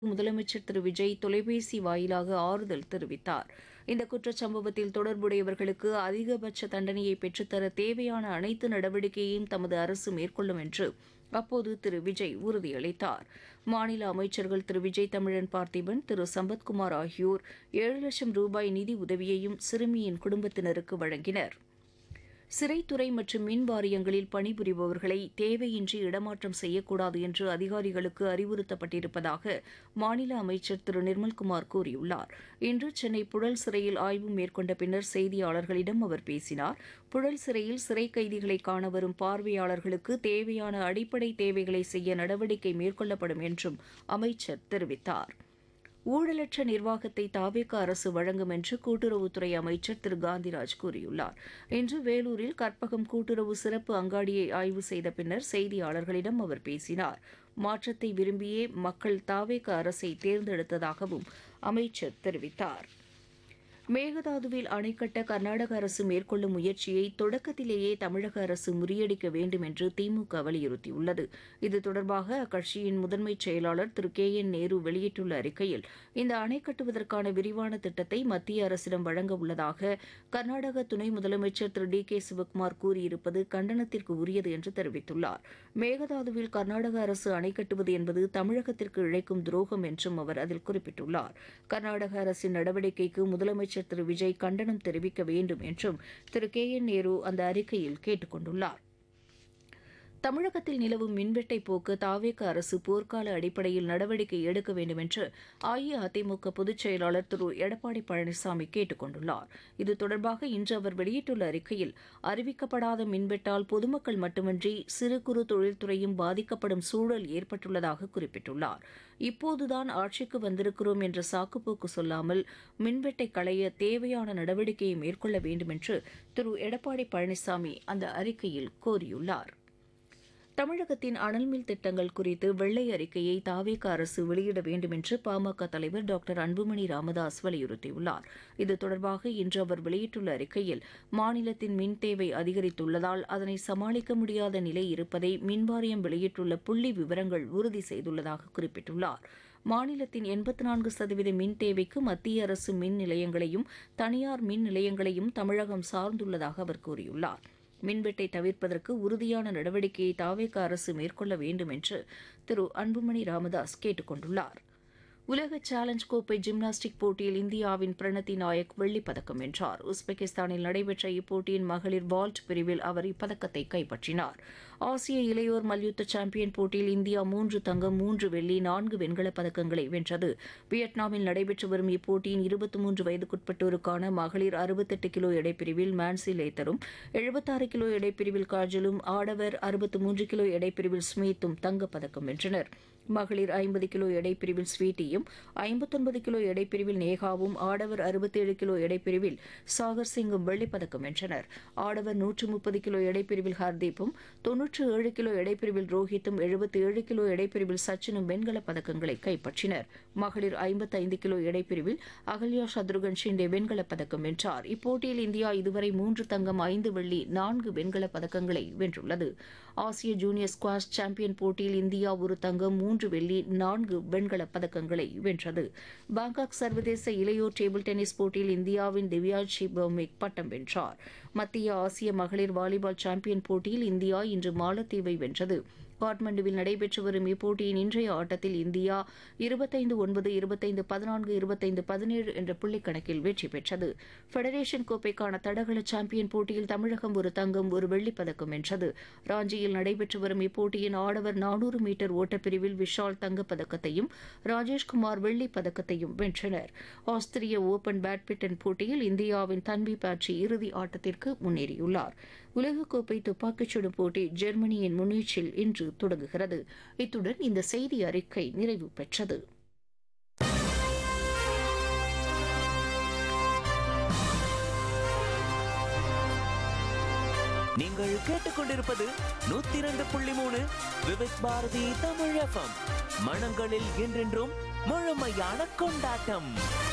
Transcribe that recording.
முதலமைச்சர் திரு விஜய் தொலைபேசி வாயிலாக ஆறுதல் தெரிவித்தார் இந்த குற்றச்சம்பவத்தில் தொடர்புடையவர்களுக்கு அதிகபட்ச தண்டனையை பெற்றுத்தர தேவையான அனைத்து நடவடிக்கையையும் தமது அரசு மேற்கொள்ளும் என்று அப்போது திரு விஜய் உறுதியளித்தார் மாநில அமைச்சர்கள் திரு விஜய் தமிழன் பார்த்திபன் திரு சம்பத்குமார் ஆகியோர் ஏழு லட்சம் ரூபாய் நிதி உதவியையும் சிறுமியின் குடும்பத்தினருக்கு வழங்கினர் சிறைத்துறை மற்றும் மின் வாரியங்களில் பணிபுரிபவர்களை தேவையின்றி இடமாற்றம் செய்யக்கூடாது என்று அதிகாரிகளுக்கு அறிவுறுத்தப்பட்டிருப்பதாக மாநில அமைச்சர் திரு நிர்மல்குமார் கூறியுள்ளார் இன்று சென்னை புழல் சிறையில் ஆய்வு மேற்கொண்ட பின்னர் செய்தியாளர்களிடம் அவர் பேசினார் புழல் சிறையில் சிறை கைதிகளை காண வரும் பார்வையாளர்களுக்கு தேவையான அடிப்படை தேவைகளை செய்ய நடவடிக்கை மேற்கொள்ளப்படும் என்றும் அமைச்சர் தெரிவித்தார் ஊழலற்ற நிர்வாகத்தை தாவேக அரசு வழங்கும் என்று கூட்டுறவுத்துறை அமைச்சர் திரு காந்திராஜ் கூறியுள்ளார் இன்று வேலூரில் கற்பகம் கூட்டுறவு சிறப்பு அங்காடியை ஆய்வு செய்த பின்னர் செய்தியாளர்களிடம் அவர் பேசினார் மாற்றத்தை விரும்பியே மக்கள் தாவேக அரசை தேர்ந்தெடுத்ததாகவும் அமைச்சர் தெரிவித்தார் மேகதாதுவில் அணை கட்ட கர்நாடக அரசு மேற்கொள்ளும் முயற்சியை தொடக்கத்திலேயே தமிழக அரசு முறியடிக்க வேண்டும் என்று திமுக வலியுறுத்தியுள்ளது இது தொடர்பாக அக்கட்சியின் முதன்மை செயலாளர் திரு கே என் நேரு வெளியிட்டுள்ள அறிக்கையில் இந்த அணை கட்டுவதற்கான விரிவான திட்டத்தை மத்திய அரசிடம் வழங்க உள்ளதாக கர்நாடக துணை முதலமைச்சர் திரு டி கே சிவக்குமார் கூறியிருப்பது கண்டனத்திற்கு உரியது என்று தெரிவித்துள்ளார் மேகதாதுவில் கர்நாடக அரசு அணை கட்டுவது என்பது தமிழகத்திற்கு இழைக்கும் துரோகம் என்றும் அவர் அதில் குறிப்பிட்டுள்ளார் கர்நாடக அரசின் நடவடிக்கைக்கு முதலமைச்சர் முதலமைச்சர் திரு விஜய் கண்டனம் தெரிவிக்க வேண்டும் என்றும் திரு கே என் நேரு அந்த அறிக்கையில் கேட்டுக் கொண்டுள்ளார் தமிழகத்தில் நிலவும் மின்வெட்டை போக்க தாவேக அரசு போர்க்கால அடிப்படையில் நடவடிக்கை எடுக்க வேண்டும் என்று அஇஅதிமுக பொதுச் செயலாளர் திரு எடப்பாடி பழனிசாமி கேட்டுக் கொண்டுள்ளார் இது தொடர்பாக இன்று அவர் வெளியிட்டுள்ள அறிக்கையில் அறிவிக்கப்படாத மின்வெட்டால் பொதுமக்கள் மட்டுமின்றி சிறு குறு தொழில்துறையும் பாதிக்கப்படும் சூழல் ஏற்பட்டுள்ளதாக குறிப்பிட்டுள்ளார் இப்போதுதான் ஆட்சிக்கு வந்திருக்கிறோம் என்ற சாக்குப்போக்கு சொல்லாமல் மின்வெட்டை களைய தேவையான நடவடிக்கையை மேற்கொள்ள வேண்டும் என்று திரு எடப்பாடி பழனிசாமி அந்த அறிக்கையில் கோரியுள்ளார் தமிழகத்தின் அனல்மில் திட்டங்கள் குறித்து வெள்ளை அறிக்கையை தாவேக அரசு வெளியிட வேண்டும் என்று பாமக தலைவர் டாக்டர் அன்புமணி ராமதாஸ் வலியுறுத்தியுள்ளார் இது தொடர்பாக இன்று அவர் வெளியிட்டுள்ள அறிக்கையில் மாநிலத்தின் மின் தேவை அதிகரித்துள்ளதால் அதனை சமாளிக்க முடியாத நிலை இருப்பதை மின்வாரியம் வெளியிட்டுள்ள புள்ளி விவரங்கள் உறுதி செய்துள்ளதாக குறிப்பிட்டுள்ளார் மாநிலத்தின் எண்பத்தி நான்கு சதவீத மின் தேவைக்கு மத்திய அரசு மின் நிலையங்களையும் தனியார் மின் நிலையங்களையும் தமிழகம் சார்ந்துள்ளதாக அவர் கூறியுள்ளார் மின்வெட்டை தவிர்ப்பதற்கு உறுதியான நடவடிக்கையை தாவேக அரசு மேற்கொள்ள வேண்டும் என்று திரு அன்புமணி ராமதாஸ் கேட்டுக் கொண்டுள்ளார் உலக சேலஞ்ச் கோப்பை ஜிம்னாஸ்டிக் போட்டியில் இந்தியாவின் பிரணதி நாயக் வெள்ளிப் பதக்கம் வென்றார் உஸ்பெகிஸ்தானில் நடைபெற்ற இப்போட்டியின் மகளிர் வால்ட் பிரிவில் அவர் இப்பதக்கத்தை கைப்பற்றினார் ஆசிய இளையோர் மல்யுத்த சாம்பியன் போட்டியில் இந்தியா மூன்று தங்கம் மூன்று வெள்ளி நான்கு வெண்கலப் பதக்கங்களை வென்றது வியட்நாமில் நடைபெற்று வரும் இப்போட்டியின் இருபத்தி மூன்று வயதுக்குட்பட்டோருக்கான மகளிர் அறுபத்தெட்டு கிலோ எடைப்பிரிவில் மான்சி லேத்தரும் எழுபத்தாறு கிலோ எடைப்பிரிவில் காஜலும் ஆடவர் அறுபத்து மூன்று கிலோ எடைப்பிரிவில் ஸ்மித்தும் தங்கப்பதக்கம் வென்றனர் மகளிர் ஐம்பது கிலோ எடைப்பிரிவில் ஸ்வீட்டியும் ஐம்பத்தொன்பது கிலோ எடைப்பிரிவில் நேகாவும் ஆடவர் அறுபத்தேழு கிலோ எடைப்பிரிவில் சாகர் சிங்கும் வெள்ளிப்பதக்கம் வென்றனர் ஆடவர் நூற்று முப்பது கிலோ எடைப்பிரிவில் ஹர்தீப்பும் தொன்னூற்று ஏழு கிலோ எடைப்பிரிவில் ரோஹித்தும் எழுபத்தி ஏழு கிலோ எடைப்பிரிவில் சச்சினும் வெண்கலப் பதக்கங்களை கைப்பற்றினர் மகளிர் ஐம்பத்தைந்து கிலோ எடைப்பிரிவில் அகல்யா சத்ருகன் ஷிண்டே வெண்கலப் பதக்கம் வென்றார் இப்போட்டியில் இந்தியா இதுவரை மூன்று தங்கம் ஐந்து வெள்ளி நான்கு வெண்கலப் பதக்கங்களை வென்றுள்ளது ஆசிய ஜூனியர் ஸ்குவாஷ் சாம்பியன் போட்டியில் இந்தியா ஒரு தங்கம் மூன்று வெள்ளி நான்கு வெண்கலப் பதக்கங்களை வென்றது பாங்காக் சர்வதேச இளையோர் டேபிள் டென்னிஸ் போட்டியில் இந்தியாவின் திவ்யாஜி பௌமிக் பட்டம் வென்றார் மத்திய ஆசிய மகளிர் வாலிபால் சாம்பியன் போட்டியில் இந்தியா இன்று மாலத்தீவை வென்றது காட்மண்டுவில் நடைபெற்று வரும் இப்போட்டியின் இன்றைய ஆட்டத்தில் இந்தியா இருபத்தைந்து ஒன்பது இருபத்தைந்து பதினான்கு இருபத்தைந்து பதினேழு என்ற புள்ளிக்கணக்கில் வெற்றி பெற்றது ஃபெடரேஷன் கோப்பைக்கான தடகள சாம்பியன் போட்டியில் தமிழகம் ஒரு தங்கம் ஒரு வெள்ளிப் பதக்கம் வென்றது ராஞ்சியில் நடைபெற்று வரும் இப்போட்டியின் ஆடவர் நானூறு மீட்டர் ஓட்டப்பிரிவில் விஷால் தங்கப்பதக்கத்தையும் ராஜேஷ்குமார் வெள்ளிப் பதக்கத்தையும் வென்றனர் ஆஸ்திரிய ஓபன் பேட்மிண்டன் போட்டியில் இந்தியாவின் தன்வி பாட்சி இறுதி ஆட்டத்திற்கு முன்னேறியுள்ளார் உலகக்கோப்பை துப்பாக்கிச் சுடும் போட்டி ஜெர்மனியின் முன்னீச்சில் இன்று தொடங்குகிறது இத்துடன் இந்த செய்தி அறிக்கை நிறைவு பெற்றது நீங்கள் கேட்டுக்கொண்டிருப்பது நூத்தி இரண்டு புள்ளி மூணு விவித் பாரதி தமிழ் எஃப்எம் மனங்களில் என்றென்றும் முழுமையான கொண்டாட்டம்